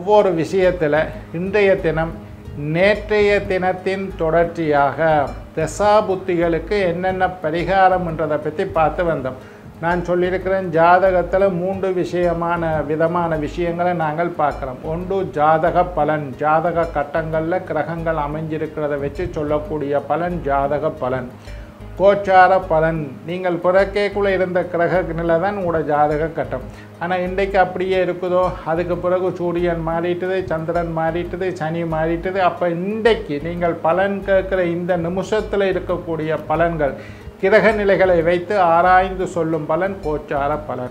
ஒவ்வொரு விஷயத்தில் இன்றைய தினம் நேற்றைய தினத்தின் தொடர்ச்சியாக தசா புத்திகளுக்கு என்னென்ன பரிகாரம்ன்றதை பற்றி பார்த்து வந்தோம் நான் சொல்லியிருக்கிறேன் ஜாதகத்தில் மூன்று விஷயமான விதமான விஷயங்களை நாங்கள் பார்க்குறோம் ஒன்று ஜாதக பலன் ஜாதக கட்டங்களில் கிரகங்கள் அமைஞ்சிருக்கிறத வச்சு சொல்லக்கூடிய பலன் ஜாதக பலன் கோச்சார பலன் நீங்கள் பிறக்கேக்குள்ளே இருந்த கிரக நிலை தான் உங்களோட ஜாதக கட்டம் ஆனால் இன்றைக்கு அப்படியே இருக்குதோ அதுக்கு பிறகு சூரியன் மாறிட்டுது சந்திரன் மாறிட்டுது சனி மாறிட்டுது அப்போ இன்றைக்கு நீங்கள் பலன் கேட்குற இந்த நிமிஷத்தில் இருக்கக்கூடிய பலன்கள் கிரக நிலைகளை வைத்து ஆராய்ந்து சொல்லும் பலன் கோச்சார பலன்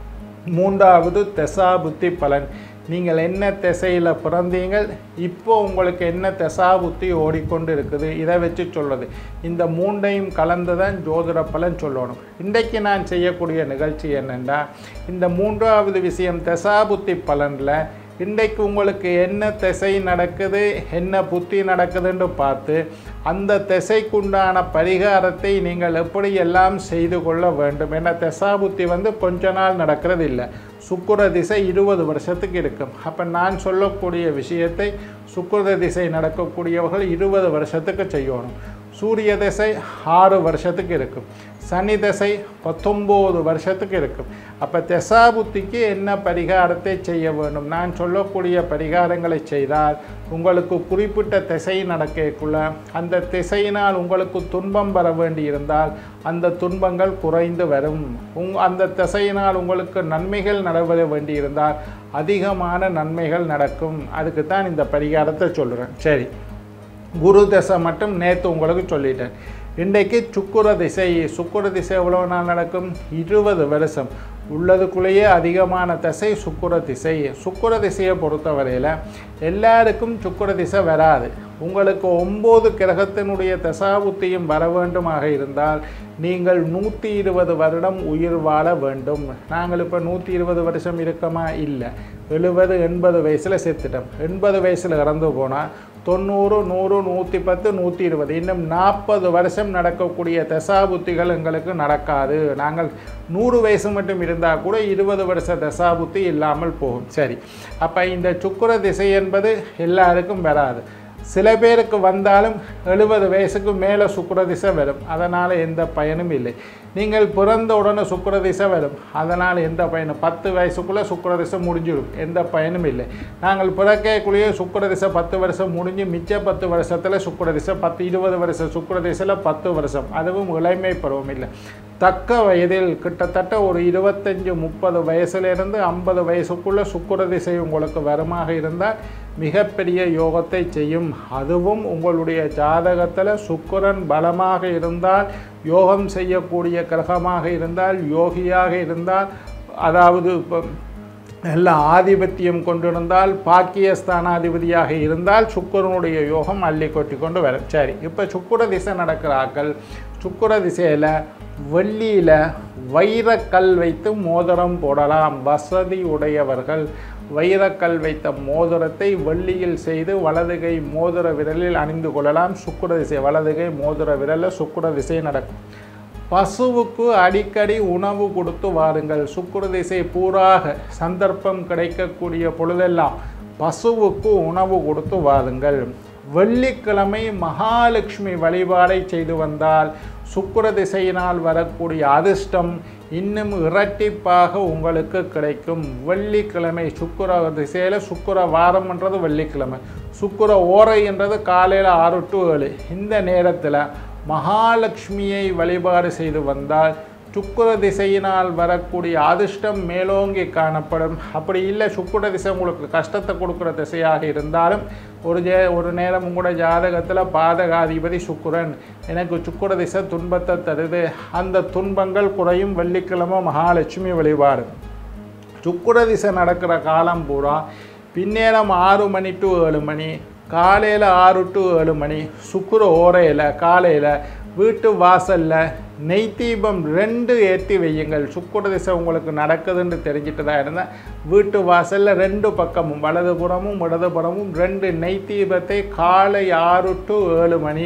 மூன்றாவது தெசா புத்தி பலன் நீங்கள் என்ன திசையில் பிறந்தீங்கள் இப்போ உங்களுக்கு என்ன தெசா புத்தி ஓடிக்கொண்டு இருக்குது இதை வச்சு சொல்லுது இந்த மூண்டையும் கலந்து தான் ஜோதிட பலன் சொல்லணும் இன்றைக்கு நான் செய்யக்கூடிய நிகழ்ச்சி என்னென்னா இந்த மூன்றாவது விஷயம் தெசா புத்தி பலனில் இன்றைக்கு உங்களுக்கு என்ன திசை நடக்குது என்ன புத்தி நடக்குதுன்னு பார்த்து அந்த திசைக்குண்டான பரிகாரத்தை நீங்கள் எப்படி எல்லாம் செய்து கொள்ள வேண்டும் ஏன்னா திசா புத்தி வந்து கொஞ்ச நாள் நடக்கிறது இல்லை சுக்குர திசை இருபது வருஷத்துக்கு இருக்கும் அப்போ நான் சொல்லக்கூடிய விஷயத்தை சுக்குர திசை நடக்கக்கூடியவர்கள் இருபது வருஷத்துக்கு செய்யணும் சூரிய திசை ஆறு வருஷத்துக்கு இருக்கும் சனி திசை பத்தொம்போது வருஷத்துக்கு இருக்கும் அப்போ தெசா புத்திக்கு என்ன பரிகாரத்தை செய்ய வேண்டும் நான் சொல்லக்கூடிய பரிகாரங்களை செய்தால் உங்களுக்கு குறிப்பிட்ட திசை நடக்கக்குள்ள அந்த திசையினால் உங்களுக்கு துன்பம் வர வேண்டியிருந்தால் அந்த துன்பங்கள் குறைந்து வரும் உங் அந்த திசையினால் உங்களுக்கு நன்மைகள் நடவ வேண்டியிருந்தால் அதிகமான நன்மைகள் நடக்கும் அதுக்கு தான் இந்த பரிகாரத்தை சொல்கிறேன் சரி குரு தசை மட்டும் நேற்று உங்களுக்கு சொல்லிட்டேன் இன்றைக்கு சுக்குர திசை சுக்குர திசை எவ்வளோ நாள் நடக்கும் இருபது வருஷம் உள்ளதுக்குள்ளேயே அதிகமான திசை சுக்குர திசை சுக்குர திசையை பொறுத்தவரையில் எல்லாருக்கும் சுக்குர திசை வராது உங்களுக்கு ஒம்பது கிரகத்தினுடைய தசாபுத்தியும் வர வேண்டுமாக இருந்தால் நீங்கள் நூற்றி இருபது வருடம் உயிர் வாழ வேண்டும் நாங்கள் இப்போ நூற்றி இருபது வருஷம் இருக்கமா இல்லை எழுபது எண்பது வயசில் செத்துட்டோம் எண்பது வயசில் இறந்து போனால் தொண்ணூறு நூறு நூற்றி பத்து நூற்றி இருபது இன்னும் நாற்பது வருஷம் நடக்கக்கூடிய தசாபுத்திகள் எங்களுக்கு நடக்காது நாங்கள் நூறு வயசு மட்டும் இருந்தால் கூட இருபது வருஷ தசாபுத்தி இல்லாமல் போகும் சரி அப்போ இந்த சுக்குர திசை என்பது எல்லாருக்கும் வராது சில பேருக்கு வந்தாலும் எழுபது வயசுக்கு மேலே சுக்குர திசை வரும் அதனால் எந்த பயனும் இல்லை நீங்கள் பிறந்த உடனே சுக்குர திசை வரும் அதனால் எந்த பயனும் பத்து வயசுக்குள்ளே சுக்குர திசை முடிஞ்சிடும் எந்த பயனும் இல்லை நாங்கள் பிறக்கக்குள்ளேயே சுக்குர திசை பத்து வருஷம் முடிஞ்சு மிச்ச பத்து வருஷத்தில் சுக்குர திசை பத்து இருபது வருஷம் சுக்குர திசையில் பத்து வருஷம் அதுவும் இளமை பருவம் இல்லை தக்க வயதில் கிட்டத்தட்ட ஒரு இருபத்தஞ்சி முப்பது வயசுலேருந்து ஐம்பது வயசுக்குள்ளே சுக்குர திசை உங்களுக்கு வருமாக இருந்தால் மிகப்பெரிய யோகத்தை செய்யும் அதுவும் உங்களுடைய ஜாதகத்தில் சுக்கிரன் பலமாக இருந்தால் யோகம் செய்யக்கூடிய கிரகமாக இருந்தால் யோகியாக இருந்தால் அதாவது இப்போ நல்ல ஆதிபத்தியம் கொண்டிருந்தால் பாக்கியஸ்தானாதிபதியாக இருந்தால் சுக்கரனுடைய யோகம் அள்ளி கொட்டி கொண்டு வரும் சரி இப்போ சுக்குர திசை நடக்கிறார்கள் சுக்குர திசையில் வெள்ளியில் வைரக்கல் வைத்து மோதிரம் போடலாம் வசதி உடையவர்கள் வைரக்கல் வைத்த மோதிரத்தை வெள்ளியில் செய்து வலதுகை மோதிர விரலில் அணிந்து கொள்ளலாம் சுக்குர திசை வலதுகை மோதிர விரலில் சுக்குர திசை நடக்கும் பசுவுக்கு அடிக்கடி உணவு கொடுத்து வாருங்கள் சுக்குர திசை பூராக சந்தர்ப்பம் கிடைக்கக்கூடிய பொழுதெல்லாம் பசுவுக்கு உணவு கொடுத்து வாருங்கள் வெள்ளிக்கிழமை மகாலட்சுமி வழிபாடை செய்து வந்தால் சுக்கிர திசையினால் வரக்கூடிய அதிர்ஷ்டம் இன்னும் இரட்டிப்பாக உங்களுக்கு கிடைக்கும் வெள்ளிக்கிழமை சுக்கிர திசையில் சுக்கிர வாரம்ன்றது வெள்ளிக்கிழமை சுக்கிர ஓரை என்றது காலையில் ஆறு டு ஏழு இந்த நேரத்தில் மகாலட்சுமியை வழிபாடு செய்து வந்தால் சுக்குர திசையினால் வரக்கூடிய அதிர்ஷ்டம் மேலோங்கி காணப்படும் அப்படி இல்லை சுக்குர திசை உங்களுக்கு கஷ்டத்தை கொடுக்குற திசையாக இருந்தாலும் ஒரு ஜே ஒரு நேரம் உங்களோட ஜாதகத்தில் பாதகாதிபதி சுக்குரன் எனக்கு சுக்குர திசை துன்பத்தை தருது அந்த துன்பங்கள் குறையும் வெள்ளிக்கிழமை மகாலட்சுமி வழிபாடு சுக்குர திசை நடக்கிற காலம் பூரா பின்னேரம் ஆறு மணி டு ஏழு மணி காலையில் ஆறு டு ஏழு மணி சுக்குர ஓரையில் காலையில் வீட்டு வாசலில் நெய் தீபம் ரெண்டு ஏற்றி வையுங்கள் சுக்குர திசை உங்களுக்கு நடக்குதுன்னு தெரிஞ்சிட்டு தான் இருந்தேன் வீட்டு வாசலில் ரெண்டு பக்கமும் வலதுபுறமும் இடதுபுறமும் ரெண்டு நெய் தீபத்தை காலை ஆறு டு ஏழு மணி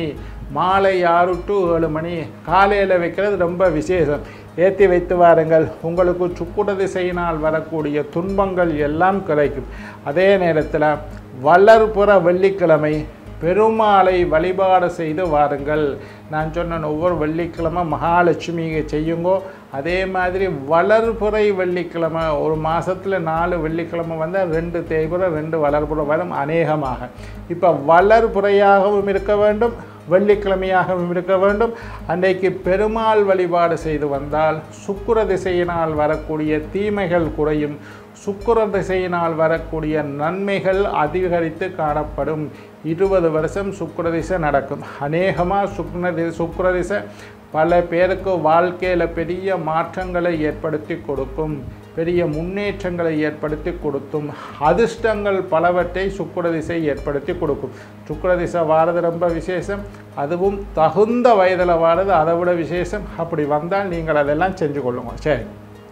மாலை ஆறு டு ஏழு மணி காலையில் வைக்கிறது ரொம்ப விசேஷம் ஏற்றி வைத்து வாருங்கள் உங்களுக்கு சுக்குட திசையினால் வரக்கூடிய துன்பங்கள் எல்லாம் கிடைக்கும் அதே நேரத்தில் வளர்புற வெள்ளிக்கிழமை பெருமாளை வழிபாடு செய்து வாருங்கள் நான் சொன்ன ஒவ்வொரு வெள்ளிக்கிழமை மகாலட்சுமியை செய்யுங்கோ அதே மாதிரி வளர்புறை வெள்ளிக்கிழமை ஒரு மாதத்தில் நாலு வெள்ளிக்கிழமை வந்தால் ரெண்டு தேய்புறை ரெண்டு வளர்புறை வரும் அநேகமாக இப்போ வளர்புறையாகவும் இருக்க வேண்டும் வெள்ளிக்கிழமையாகவும் இருக்க வேண்டும் அன்றைக்கு பெருமாள் வழிபாடு செய்து வந்தால் சுக்கிர திசையினால் வரக்கூடிய தீமைகள் குறையும் சுக்கிர திசையினால் வரக்கூடிய நன்மைகள் அதிகரித்து காணப்படும் இருபது வருஷம் சுக்கிர திசை நடக்கும் அநேகமாக சுக்ன தி சுக்கிர திசை பல பேருக்கு வாழ்க்கையில் பெரிய மாற்றங்களை ஏற்படுத்தி கொடுக்கும் பெரிய முன்னேற்றங்களை ஏற்படுத்தி கொடுத்தும் அதிர்ஷ்டங்கள் பலவற்றை சுக்கிர திசை ஏற்படுத்தி கொடுக்கும் சுக்கிர திசை வாரது ரொம்ப விசேஷம் அதுவும் தகுந்த வயதில் வாரது அதை விட விசேஷம் அப்படி வந்தால் நீங்கள் அதெல்லாம் செஞ்சு கொள்ளுங்க சரி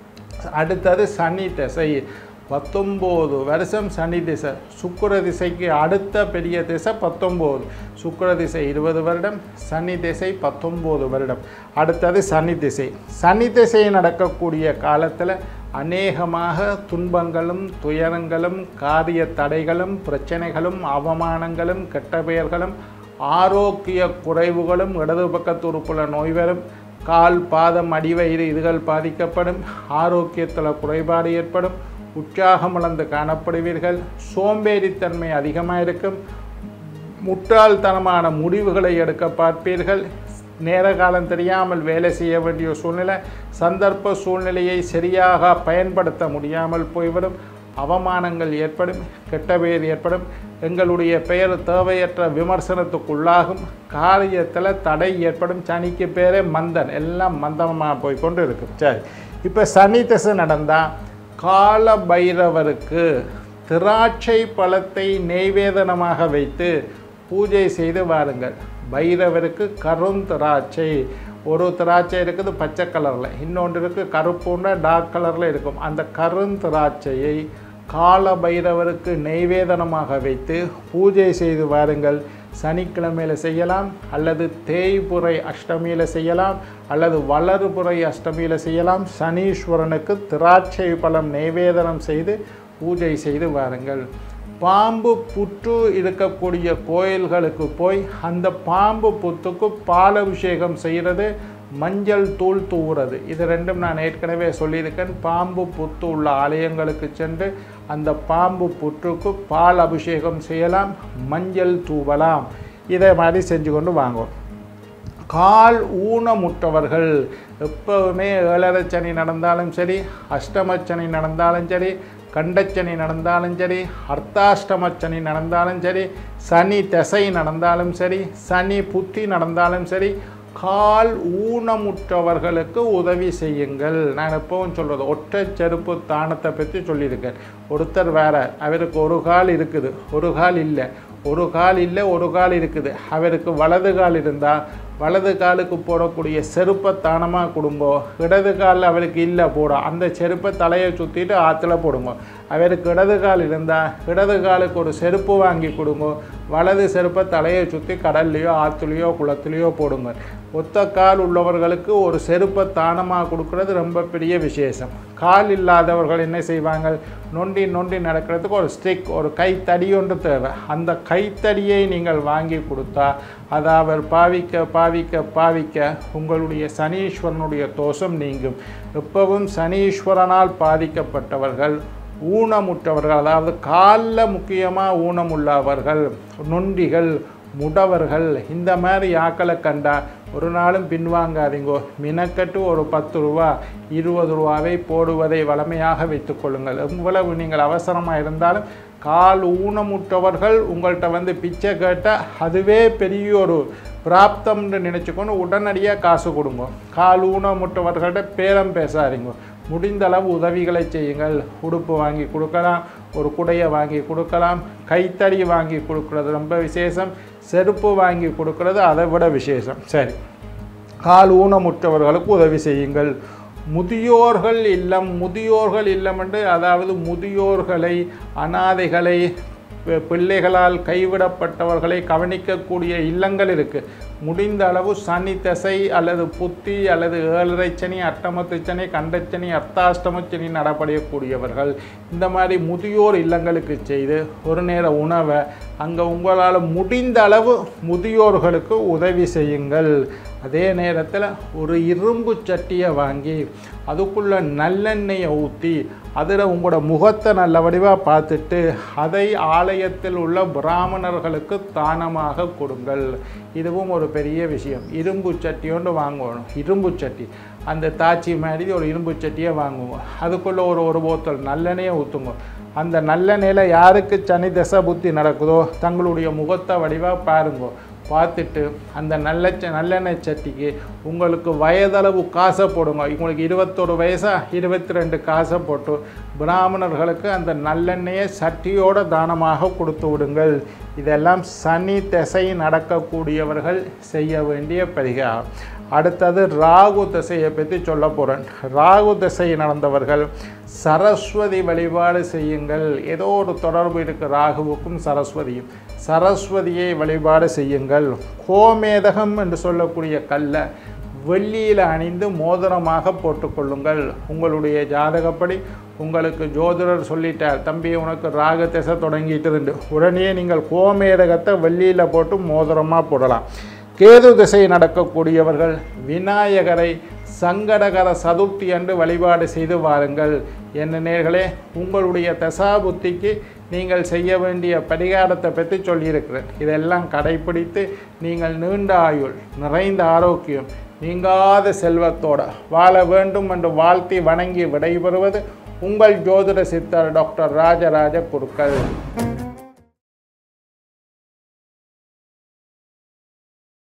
அடுத்தது சனி திசை பத்தொம்போது வருஷம் சனி திசை சுக்கிர திசைக்கு அடுத்த பெரிய திசை பத்தொம்போது சுக்கிர திசை இருபது வருடம் சனி திசை பத்தொம்போது வருடம் அடுத்தது சனி திசை சனி திசை நடக்கக்கூடிய காலத்தில் அநேகமாக துன்பங்களும் துயரங்களும் காரிய தடைகளும் பிரச்சனைகளும் அவமானங்களும் கெட்ட பெயர்களும் ஆரோக்கிய குறைவுகளும் இடது பக்கத்து உறுப்புல நோய் வரும் கால் பாதம் அடிவயிறு இதுகள் பாதிக்கப்படும் ஆரோக்கியத்தில் குறைபாடு ஏற்படும் உற்சாகம் இழந்து காணப்படுவீர்கள் சோம்பேறித்தன்மை அதிகமாக இருக்கும் முட்டாள்தனமான முடிவுகளை எடுக்க பார்ப்பீர்கள் நேர காலம் தெரியாமல் வேலை செய்ய வேண்டிய சூழ்நிலை சந்தர்ப்ப சூழ்நிலையை சரியாக பயன்படுத்த முடியாமல் போய்விடும் அவமானங்கள் ஏற்படும் கெட்ட பெயர் ஏற்படும் எங்களுடைய பெயர் தேவையற்ற விமர்சனத்துக்குள்ளாகும் காரியத்தில் தடை ஏற்படும் சனிக்கு பேரே மந்தன் எல்லாம் மந்தமாக போய் கொண்டு இருக்கும் சரி இப்போ சனி திசை நடந்தால் கால பைரவருக்கு திராட்சை பழத்தை நெய்வேதனமாக வைத்து பூஜை செய்து வாருங்கள் பைரவருக்கு கருந்திராட்சை ஒரு திராட்சை இருக்குது பச்சை கலரில் இன்னொன்று இருக்குது கருப்புன்னா டார்க் கலரில் இருக்கும் அந்த கருந்திராட்சையை கால பைரவருக்கு நெய்வேதனமாக வைத்து பூஜை செய்து வாருங்கள் சனிக்கிழமையில் செய்யலாம் அல்லது தேய்புரை அஷ்டமியில் செய்யலாம் அல்லது வளர்புரை அஷ்டமியில் செய்யலாம் சனீஸ்வரனுக்கு திராட்சை பழம் நெய்வேதனம் செய்து பூஜை செய்து வாருங்கள் பாம்பு புற்று இருக்கக்கூடிய கோயில்களுக்கு போய் அந்த பாம்பு புத்துக்கு பாலபிஷேகம் செய்கிறது மஞ்சள் தூள் தூவுறது இது ரெண்டும் நான் ஏற்கனவே சொல்லியிருக்கேன் பாம்பு புத்து உள்ள ஆலயங்களுக்கு சென்று அந்த பாம்பு புற்றுக்கு பால் அபிஷேகம் செய்யலாம் மஞ்சள் தூவலாம் இதை மாதிரி செஞ்சு கொண்டு வாங்குவோம் கால் ஊனமுற்றவர்கள் எப்பவுமே ஏழரை சனி நடந்தாலும் சரி அஷ்டமச்சனி நடந்தாலும் சரி கண்டச்சனி நடந்தாலும் சரி அர்த்தாஷ்டம சனி நடந்தாலும் சரி சனி திசை நடந்தாலும் சரி சனி புத்தி நடந்தாலும் சரி கால் ஊனமுற்றவர்களுக்கு உதவி செய்யுங்கள் நான் எப்பவும் சொல்கிறது ஒற்றை செருப்பு தானத்தை பற்றி சொல்லியிருக்கேன் ஒருத்தர் வேற அவருக்கு ஒரு கால் இருக்குது ஒரு கால் இல்லை ஒரு கால் இல்லை ஒரு கால் இருக்குது அவருக்கு வலது கால் இருந்தால் வலது காலுக்கு போடக்கூடிய செருப்பை தானமாக கொடுங்கோ இடது காலில் அவருக்கு இல்லை போட அந்த செருப்பை தலையை சுற்றிட்டு ஆற்றுல போடுங்க அவருக்கு இடது கால் இருந்தால் இடது காலுக்கு ஒரு செருப்பு வாங்கி கொடுங்க வலது செருப்பை தலையை சுற்றி கடல்லையோ ஆற்றுலையோ குளத்துலையோ போடுங்க ஒத்த கால் உள்ளவர்களுக்கு ஒரு செருப்பை தானமாக கொடுக்கறது ரொம்ப பெரிய விசேஷம் கால் இல்லாதவர்கள் என்ன செய்வாங்க நொண்டி நொண்டி நடக்கிறதுக்கு ஒரு ஸ்டிக் ஒரு கைத்தடி ஒன்று தேவை அந்த கைத்தடியை நீங்கள் வாங்கி கொடுத்தா அதை அவர் பாவிக்க பாவிக்க பாவிக்க உங்களுடைய சனீஸ்வரனுடைய தோஷம் நீங்கும் எப்பவும் சனீஸ்வரனால் பாதிக்கப்பட்டவர்கள் ஊனமுற்றவர்கள் அதாவது காலில் முக்கியமாக ஊனமுள்ளவர்கள் நொண்டிகள் முடவர்கள் இந்த மாதிரி ஆக்களை கண்டா ஒரு நாளும் பின்வாங்காதீங்கோ மினக்கட்டு ஒரு பத்து ரூபா இருபது ரூபாவை போடுவதை வளமையாக வைத்துக்கொள்ளுங்கள் எவ்வளவு நீங்கள் அவசரமாக இருந்தாலும் கால் ஊனமுற்றவர்கள் உங்கள்கிட்ட வந்து பிச்சை கேட்டால் அதுவே பெரிய ஒரு பிராப்தம்னு நினச்சிக்கொண்டு உடனடியாக காசு கொடுங்க கால் ஊனமுற்றவர்கள்ட்ட பேரம் பேசாதீங்க முடிந்த அளவு உதவிகளை செய்யுங்கள் உடுப்பு வாங்கி கொடுக்கலாம் ஒரு குடையை வாங்கி கொடுக்கலாம் கைத்தறி வாங்கி கொடுக்கறது ரொம்ப விசேஷம் செருப்பு வாங்கி கொடுக்கறது அதை விட விசேஷம் சரி கால் ஊனமுற்றவர்களுக்கு உதவி செய்யுங்கள் முதியோர்கள் இல்லம் முதியோர்கள் இல்லம் என்று அதாவது முதியோர்களை அனாதைகளை பி- பிள்ளைகளால் கைவிடப்பட்டவர்களை கவனிக்கக்கூடிய இல்லங்கள் இருக்குது முடிந்த அளவு சனி தசை அல்லது புத்தி அல்லது ஏழரை சனி அட்டமத்து சனி கண்டச்சனி அர்த்தாஷ்டம சனி நடப்படையக்கூடியவர்கள் இந்த மாதிரி முதியோர் இல்லங்களுக்கு செய்து ஒரு நேர உணவை அங்கே உங்களால் முடிந்த அளவு முதியோர்களுக்கு உதவி செய்யுங்கள் அதே நேரத்தில் ஒரு இரும்பு சட்டியை வாங்கி அதுக்குள்ளே நல்லெண்ணெயை ஊற்றி அதில் உங்களோட முகத்தை நல்ல வடிவாக பார்த்துட்டு அதை ஆலயத்தில் உள்ள பிராமணர்களுக்கு தானமாக கொடுங்கள் இதுவும் ஒரு பெரிய விஷயம் இரும்பு சட்டி ஒன்று வாங்கணும் இரும்பு சட்டி அந்த தாச்சி மாதிரி ஒரு இரும்பு சட்டியை வாங்குவோம் அதுக்குள்ளே ஒரு ஒரு போத்தல் நல்லெண்ணெயை ஊற்றுங்க அந்த நல்லெண்ணெயில் யாருக்கு சனி தசை புத்தி நடக்குதோ தங்களுடைய முகத்தை வடிவாக பாருங்க பார்த்துட்டு அந்த நல்ல ச- நல்லெண்ணெய் சட்டிக்கு உங்களுக்கு வயதளவு காசை போடுங்க உங்களுக்கு இருபத்தொரு வயசா இருபத்தி ரெண்டு காசை போட்டு பிராமணர்களுக்கு அந்த நல்லெண்ணெயை சட்டியோட தானமாக கொடுத்து விடுங்கள் இதெல்லாம் சனி திசை நடக்கக்கூடியவர்கள் செய்ய வேண்டிய பரிகாரம் அடுத்தது ராகு திசையை பற்றி சொல்ல போகிறேன் ராகு திசை நடந்தவர்கள் சரஸ்வதி வழிபாடு செய்யுங்கள் ஏதோ ஒரு தொடர்பு இருக்கு ராகுவுக்கும் சரஸ்வதியும் சரஸ்வதியை வழிபாடு செய்யுங்கள் கோமேதகம் என்று சொல்லக்கூடிய கல்லை வெள்ளியில் அணிந்து மோதிரமாக போட்டுக்கொள்ளுங்கள் உங்களுடைய ஜாதகப்படி உங்களுக்கு ஜோதிடர் சொல்லிட்டார் தம்பி உனக்கு ராக திசை தொடங்கிட்டு இருந்து உடனே நீங்கள் கோமேதகத்தை வெள்ளியில் போட்டு மோதிரமாக போடலாம் கேது திசை நடக்கக்கூடியவர்கள் விநாயகரை சங்கடகர சதுர்த்தி அன்று வழிபாடு செய்து வாருங்கள் என்ன நேர்களே உங்களுடைய தசாபுத்திக்கு நீங்கள் செய்ய வேண்டிய பரிகாரத்தை பற்றி சொல்லியிருக்கிறேன் இதெல்லாம் கடைப்பிடித்து நீங்கள் நீண்ட ஆயுள் நிறைந்த ஆரோக்கியம் நீங்காத செல்வத்தோட வாழ வேண்டும் என்று வாழ்த்தி வணங்கி விடைபெறுவது உங்கள் ஜோதிட சித்தர் டாக்டர் ராஜராஜ குருக்கள்